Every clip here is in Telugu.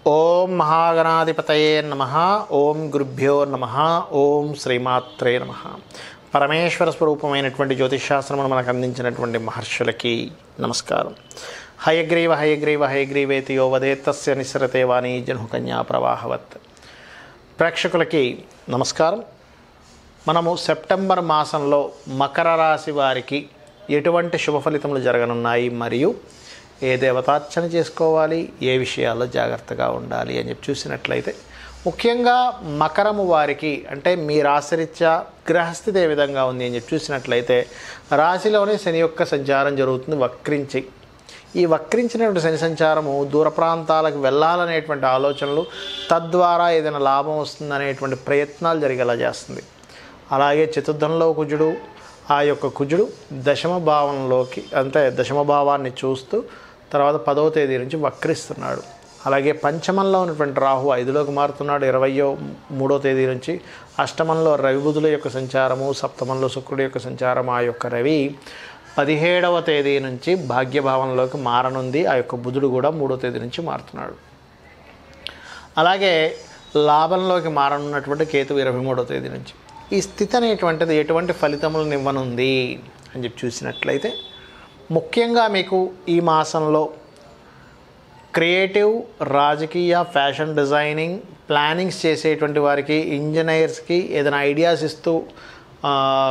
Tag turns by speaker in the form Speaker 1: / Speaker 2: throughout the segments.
Speaker 1: ఓం మహాగణాధిపతయే నమ ఓం గురుభ్యో నమ ఓం శ్రీమాత్రే నమ పరమేశ్వర స్వరూపమైనటువంటి జ్యోతిషాస్త్రమును మనకు అందించినటువంటి మహర్షులకి నమస్కారం హయగ్రీవ హయగ్రీవ హయగ్రీవేతి యో వదేత్తస్య నిస్సరతే వాణి జన్హుకన్యా ప్రవాహవత్ ప్రేక్షకులకి నమస్కారం మనము సెప్టెంబర్ మాసంలో మకర రాశి వారికి ఎటువంటి శుభ ఫలితములు జరగనున్నాయి మరియు ఏ దేవతార్చన చేసుకోవాలి ఏ విషయాల్లో జాగ్రత్తగా ఉండాలి అని చెప్పి చూసినట్లయితే ముఖ్యంగా మకరము వారికి అంటే మీ రాశిరీత్యా గ్రహస్థితి ఏ విధంగా ఉంది అని చెప్పి చూసినట్లయితే రాశిలోనే శని యొక్క సంచారం జరుగుతుంది వక్రించి ఈ వక్రించినటువంటి శని సంచారము దూర ప్రాంతాలకు వెళ్ళాలనేటువంటి ఆలోచనలు తద్వారా ఏదైనా లాభం వస్తుందనేటువంటి ప్రయత్నాలు జరిగేలా చేస్తుంది అలాగే చతుర్థంలో కుజుడు ఆ యొక్క కుజుడు దశమ భావంలోకి అంటే దశమ భావాన్ని చూస్తూ తర్వాత పదవ తేదీ నుంచి వక్రిస్తున్నాడు అలాగే పంచమంలో ఉన్నటువంటి రాహు ఐదులోకి మారుతున్నాడు ఇరవయో మూడో తేదీ నుంచి అష్టమంలో రవి బుధుల యొక్క సంచారము సప్తమంలో శుక్రుడి యొక్క సంచారం ఆ యొక్క రవి పదిహేడవ తేదీ నుంచి భాగ్యభావంలోకి మారనుంది ఆ యొక్క బుధుడు కూడా మూడో తేదీ నుంచి మారుతున్నాడు అలాగే లాభంలోకి మారనున్నటువంటి కేతు ఇరవై మూడో తేదీ నుంచి ఈ స్థితి అనేటువంటిది ఎటువంటి ఫలితములను ఇవ్వనుంది అని చెప్పి చూసినట్లయితే ముఖ్యంగా మీకు ఈ మాసంలో క్రియేటివ్ రాజకీయ ఫ్యాషన్ డిజైనింగ్ ప్లానింగ్స్ చేసేటువంటి వారికి ఇంజనీర్స్కి ఏదైనా ఐడియాస్ ఇస్తూ ఆ,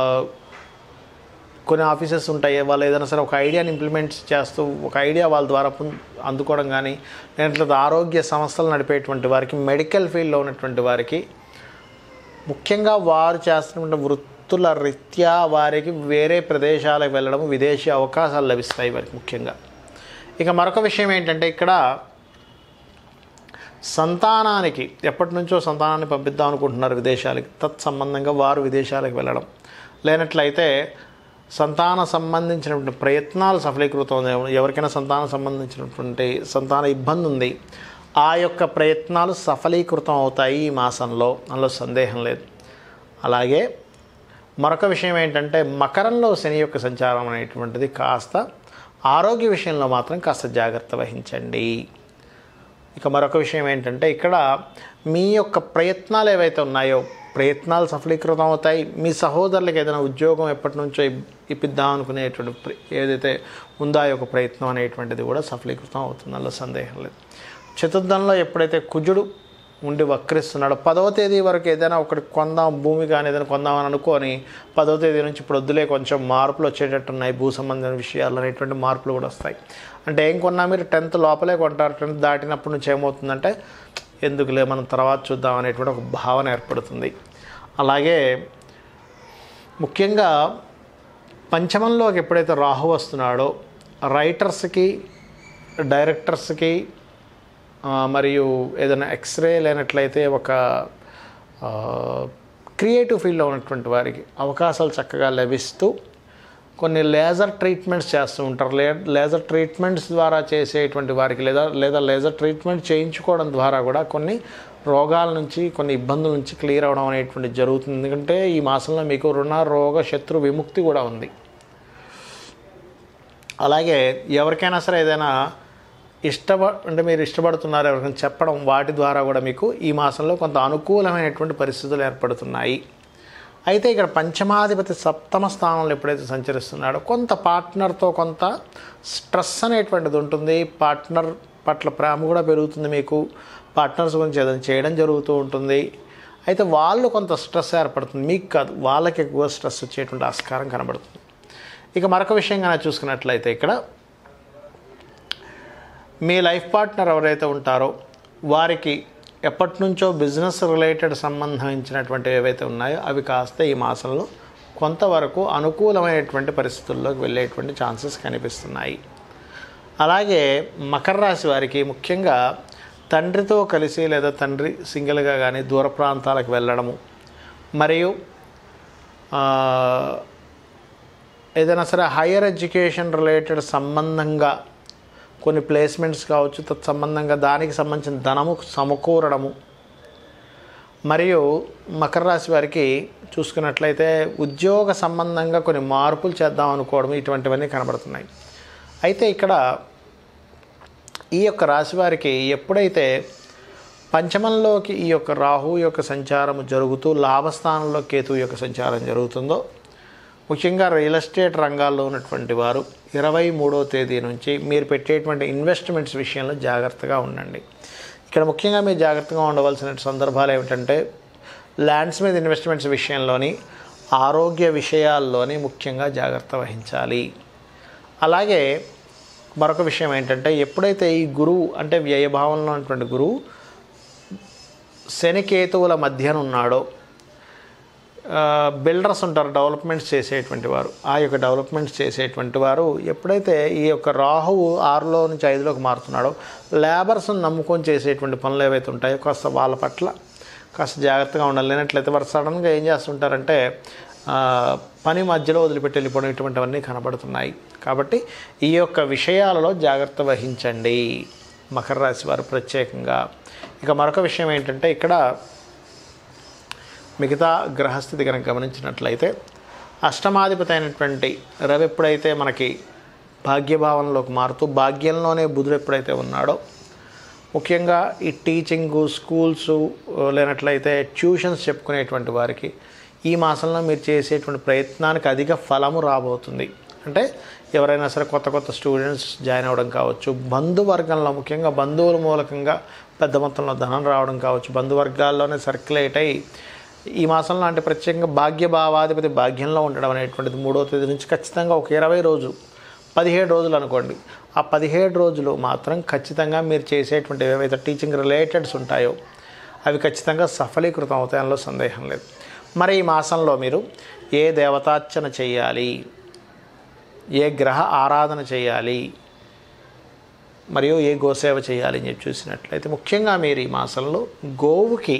Speaker 1: కొన్ని ఆఫీసెస్ ఉంటాయి వాళ్ళు ఏదైనా సరే ఒక ఐడియాని ఇంప్లిమెంట్ చేస్తూ ఒక ఐడియా వాళ్ళ ద్వారా పొం- అందుకోవడం కానీ లేదంటే ఆరోగ్య సంస్థలు నడిపేటువంటి వారికి మెడికల్ ఫీల్డ్లో ఉన్నటువంటి వారికి ముఖ్యంగా వారు చేస్తున్న వృత్తుల రీత్యా వారికి వేరే ప్రదేశాలకు వెళ్ళడం విదేశీ అవకాశాలు లభిస్తాయి వారికి ముఖ్యంగా ఇక మరొక విషయం ఏంటంటే ఇక్కడ సంతానానికి ఎప్పటి నుంచో సంతానాన్ని పంపిద్దాం అనుకుంటున్నారు విదేశాలకి తత్సంబంధంగా వారు విదేశాలకు వెళ్ళడం లేనట్లయితే సంతాన సంబంధించినటువంటి ప్రయత్నాలు సఫలీకృతం అవుతాయి. ఎవరికైనా సంతానం సంబంధించినటువంటి సంతాన ఇబ్బంది ఉంది ఆ యొక్క ప్రయత్నాలు సఫలీకృతం అవుతాయి ఈ మాసంలో అందులో సందేహం లేదు అలాగే మరొక విషయం ఏంటంటే మకరంలో శని యొక్క సంచారం అనేటువంటిది కాస్త ఆరోగ్య విషయంలో మాత్రం కాస్త జాగ్రత్త వహించండి ఇక మరొక విషయం ఏంటంటే ఇక్కడ మీ యొక్క ప్రయత్నాలు ఏవైతే ఉన్నాయో ప్రయత్నాలు సఫలీకృతం అవుతాయి మీ సహోదరులకు ఏదైనా ఉద్యోగం ఎప్పటి నుంచో ఇప్- ఇప్పిద్దాం అనుకునేటువంటి ప్ర- ఏదైతే ఉందో ఆ యొక్క ప్రయత్నం అనేటువంటిది కూడా సఫలీకృతం అవుతుంది అందులో సందేహం లేదు చతుర్థంలో ఎప్పుడైతే కుజుడు ఉండి వక్రిస్తున్నాడో పదవ తేదీ వరకు ఏదైనా ఒకటి కొందాం భూమి కానీ ఏదైనా కొందామని అనుకొని పదవ తేదీ నుంచి ఇప్పుడు వద్దులే కొంచెం మార్పులు వచ్చేటట్టు ఉన్నాయి భూ సంబంధించిన విషయాలు అనేటువంటి మార్పులు కూడా వస్తాయి అంటే ఏం కొన్నా మీరు టెన్త్ లోపలే కొంటారు టెన్త్ దాటినప్పటి నుంచి ఏమవుతుందంటే ఎందుకులే మనం తర్వాత చూద్దాం అనేటువంటి ఒక భావన ఏర్పడుతుంది అలాగే ముఖ్యంగా పంచమంలోకి ఎప్పుడైతే రాహు వస్తున్నాడో రైటర్స్కి డైరెక్టర్స్కి ఆ, మరియు ఏదైనా ఎక్స్రే లేనట్లయితే ఒక ఆ, క్రియేటివ్ ఫీల్డ్లో ఉన్నటువంటి వారికి అవకాశాలు చక్కగా లభిస్తూ కొన్ని లేజర్ ట్రీట్మెంట్స్ చేస్తూ ఉంటారు లే లేజర్ ట్రీట్మెంట్స్ ద్వారా చేసేటువంటి వారికి లేదా లేదా లేజర్ ట్రీట్మెంట్ చేయించుకోవడం ద్వారా కూడా కొన్ని రోగాల నుంచి కొన్ని ఇబ్బందుల నుంచి క్లియర్ అవడం అనేటువంటి జరుగుతుంది ఎందుకంటే ఈ మాసంలో మీకు రుణ రోగ శత్రు విముక్తి కూడా ఉంది అలాగే ఎవరికైనా సరే ఏదైనా ఇష్టప అంటే మీరు ఇష్టపడుతున్నారు ఎవరికైనా చెప్పడం వాటి ద్వారా కూడా మీకు ఈ మాసంలో కొంత అనుకూలమైనటువంటి పరిస్థితులు ఏర్పడుతున్నాయి అయితే ఇక్కడ పంచమాధిపతి సప్తమ స్థానంలో ఎప్పుడైతే సంచరిస్తున్నాడో కొంత పార్ట్నర్తో కొంత స్ట్రెస్ అనేటువంటిది ఉంటుంది పార్ట్నర్ పట్ల ప్రేమ కూడా పెరుగుతుంది మీకు పార్ట్నర్స్ గురించి ఏదైనా చేయడం జరుగుతూ ఉంటుంది అయితే వాళ్ళు కొంత స్ట్రెస్ ఏర్పడుతుంది మీకు కాదు వాళ్ళకి ఎక్కువ స్ట్రెస్ వచ్చేటువంటి ఆస్కారం కనబడుతుంది ఇక మరొక విషయం కనుక చూసుకున్నట్లయితే ఇక్కడ మీ లైఫ్ పార్ట్నర్ ఎవరైతే ఉంటారో వారికి ఎప్పటి నుంచో బిజినెస్ రిలేటెడ్ సంబంధించినటువంటి ఏవైతే ఉన్నాయో అవి కాస్త ఈ మాసంలో కొంతవరకు అనుకూలమైనటువంటి పరిస్థితుల్లోకి వెళ్ళేటువంటి ఛాన్సెస్ కనిపిస్తున్నాయి అలాగే మకర రాశి వారికి ముఖ్యంగా తండ్రితో కలిసి లేదా తండ్రి సింగిల్గా కానీ దూర ప్రాంతాలకు వెళ్ళడము మరియు ఆ, ఏదైనా సరే హైయర్ ఎడ్యుకేషన్ రిలేటెడ్ సంబంధంగా కొన్ని ప్లేస్మెంట్స్ కావచ్చు తత్సంబంధంగా దానికి సంబంధించిన ధనము సమకూరడము మరియు మకర రాశి వారికి చూసుకున్నట్లయితే ఉద్యోగ సంబంధంగా కొన్ని మార్పులు చేద్దాం అనుకోవడం ఇటువంటివన్నీ కనబడుతున్నాయి అయితే ఇక్కడ ఈ యొక్క రాశి వారికి ఎప్పుడైతే పంచమంలోకి ఈ యొక్క రాహు యొక్క సంచారం జరుగుతూ లాభస్థానంలో కేతు యొక్క సంచారం జరుగుతుందో ముఖ్యంగా రియల్ ఎస్టేట్ రంగాల్లో ఉన్నటువంటి వారు ఇరవై మూడో తేదీ నుంచి మీరు పెట్టేటువంటి ఇన్వెస్ట్మెంట్స్ విషయంలో జాగ్రత్తగా ఉండండి ఇక్కడ ముఖ్యంగా మీరు జాగ్రత్తగా ఉండవలసిన సందర్భాలు ఏమిటంటే ల్యాండ్స్ మీద ఇన్వెస్ట్మెంట్స్ విషయంలోని ఆరోగ్య విషయాల్లోని ముఖ్యంగా జాగ్రత్త వహించాలి అలాగే మరొక విషయం ఏంటంటే ఎప్పుడైతే ఈ గురువు అంటే వ్యయభావంలో ఉన్నటువంటి గురువు శనికేతువుల మధ్యన ఉన్నాడో బిల్డర్స్ ఉంటారు డెవలప్మెంట్స్ చేసేటువంటి వారు ఆ యొక్క డెవలప్మెంట్స్ చేసేటువంటి వారు ఎప్పుడైతే ఈ యొక్క రాహువు ఆరులో నుంచి ఐదులోకి మారుతున్నాడో లేబర్స్ని నమ్ముకొని చేసేటువంటి పనులు ఏవైతే ఉంటాయో కాస్త వాళ్ళ పట్ల కాస్త జాగ్రత్తగా ఉండాలి లేనట్లయితే వారు సడన్గా ఏం చేస్తుంటారంటే ఆ, పని మధ్యలో వదిలిపెట్టి వెళ్ళిపోవడం ఇటువంటివన్నీ కనబడుతున్నాయి కాబట్టి ఈ యొక్క విషయాలలో జాగ్రత్త వహించండి మకర రాశి వారు ప్రత్యేకంగా ఇక మరొక విషయం ఏంటంటే ఇక్కడ మిగతా గ్రహస్థితి కనుక గమనించినట్లయితే అష్టమాధిపతి అయినటువంటి రవి ఎప్పుడైతే మనకి భాగ్యభావంలోకి మారుతూ భాగ్యంలోనే బుధుడు ఎప్పుడైతే ఉన్నాడో ముఖ్యంగా ఈ టీచింగు స్కూల్స్ లేనట్లయితే ట్యూషన్స్ చెప్పుకునేటువంటి వారికి ఈ మాసంలో మీరు చేసేటువంటి ప్రయత్నానికి అధిక ఫలము రాబోతుంది అంటే ఎవరైనా సరే కొత్త కొత్త స్టూడెంట్స్ జాయిన్ అవ్వడం కావచ్చు బంధువర్గంలో ముఖ్యంగా బంధువుల మూలకంగా పెద్ద మొత్తంలో ధనం రావడం కావచ్చు బంధువర్గాల్లోనే సర్క్యులేట్ అయ్యి ఈ మాసంలో అంటే ప్రత్యేకంగా భాగ్యభావాధిపతి భాగ్యంలో ఉండడం అనేటువంటిది మూడో తేదీ నుంచి ఖచ్చితంగా ఒక ఇరవై రోజులు పదిహేడు రోజులు అనుకోండి ఆ పదిహేడు రోజులు మాత్రం ఖచ్చితంగా మీరు చేసేటువంటి ఏవైతే టీచింగ్ రిలేటెడ్స్ ఉంటాయో అవి ఖచ్చితంగా సఫలీకృతం అవుతాయనలో సందేహం లేదు మరి ఈ మాసంలో మీరు ఏ దేవతార్చన చేయాలి ఏ గ్రహ ఆరాధన చేయాలి మరియు ఏ గోసేవ చేయాలి అని చెప్పి చూసినట్లయితే ముఖ్యంగా మీరు ఈ మాసంలో గోవుకి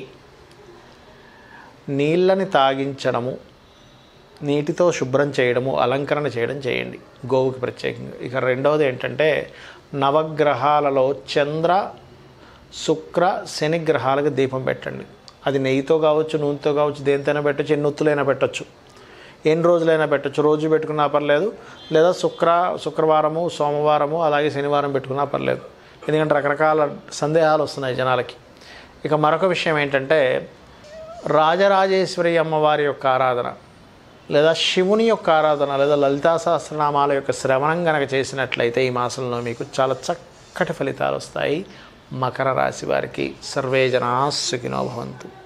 Speaker 1: నీళ్ళని తాగించడము నీటితో శుభ్రం చేయడము అలంకరణ చేయడం చేయండి గోవుకి ప్రత్యేకంగా ఇక రెండవది ఏంటంటే నవగ్రహాలలో చంద్ర శుక్ర శని గ్రహాలకు దీపం పెట్టండి అది నెయ్యితో కావచ్చు నూనెతో కావచ్చు దేనితోనైనా పెట్టచ్చు ఎన్ని ఒత్తులైనా పెట్టచ్చు ఎన్ని రోజులైనా పెట్టచ్చు రోజు పెట్టుకున్నా పర్లేదు లేదా శుక్ర శుక్రవారము సోమవారము అలాగే శనివారం పెట్టుకున్నా పర్లేదు ఎందుకంటే రకరకాల సందేహాలు వస్తున్నాయి జనాలకి ఇక మరొక విషయం ఏంటంటే రాజరాజేశ్వరి అమ్మవారి యొక్క ఆరాధన లేదా శివుని యొక్క ఆరాధన లేదా లలితా సహస్రనామాల యొక్క శ్రవణం గనక చేసినట్లయితే ఈ మాసంలో మీకు చాలా చక్కటి ఫలితాలు వస్తాయి మకర రాశి వారికి సర్వే జనా సుఖినో భవంతు